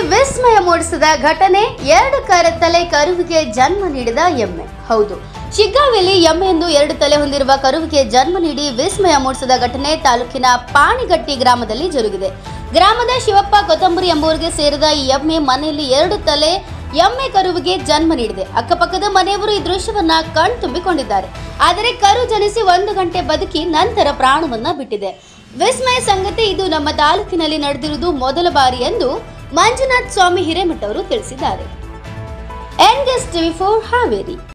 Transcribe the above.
ವಿಸ್ಮಯ ಮೂಡಿಸಿದ ಘಟನೆ ಎರಡು ಕರತಲೆ ಕರುವಿಗೆ ಜನ್ಮ ನೀಡಿದ ಎಮ್ಮೆ ಹೌದು ಶಿಗ್ಗಾವಿಯಲ್ಲಿ ಎಮ್ಮೆಯೊಂದು ಎರಡು ತಲೆ ಹೊಂದಿರುವ ಕರುವಿಗೆ ಜನ್ಮ ನೀಡಿ ವಿಸ್ಮಯ ಮೂಡಿಸಿದ ಘಟನೆ ತಾಲೂಕಿನ ಪಾಣಿಗಟ್ಟಿ ಗ್ರಾಮದಲ್ಲಿ ಜರುಗಿದೆ ಗ್ರಾಮದ ಶಿವಪ್ಪ ಕೊತ್ತಂಬರಿ ಎಂಬುವರಿಗೆ ಸೇರಿದ ಈ ಎಮ್ಮೆ ಮನೆಯಲ್ಲಿ ಎರಡು ತಲೆ ಎಮ್ಮೆ ಕರುವಿಗೆ ಜನ್ಮ ನೀಡಿದೆ ಅಕ್ಕಪಕ್ಕದ ಮನೆಯವರು ಈ ದೃಶ್ಯವನ್ನ ಕಣ್ತುಂಬಿಕೊಂಡಿದ್ದಾರೆ ಆದರೆ ಕರು ಜನಿಸಿ ಒಂದು ಗಂಟೆ ಬದುಕಿ ನಂತರ ಪ್ರಾಣವನ್ನ ಬಿಟ್ಟಿದೆ ವಿಸ್ಮಯ ಸಂಗತಿ ಇದು ನಮ್ಮ ತಾಲೂಕಿನಲ್ಲಿ ನಡೆದಿರುವುದು ಮೊದಲ ಬಾರಿ ಎಂದು ಮಂಜುನಾಥ್ ಸ್ವಾಮಿ ಹಿರೇಮಠ ಅವರು ತಿಳಿಸಿದ್ದಾರೆ ಎನ್ಗೆಸ್ ಟಿವಿ ಫೋರ್ ಹಾವೇರಿ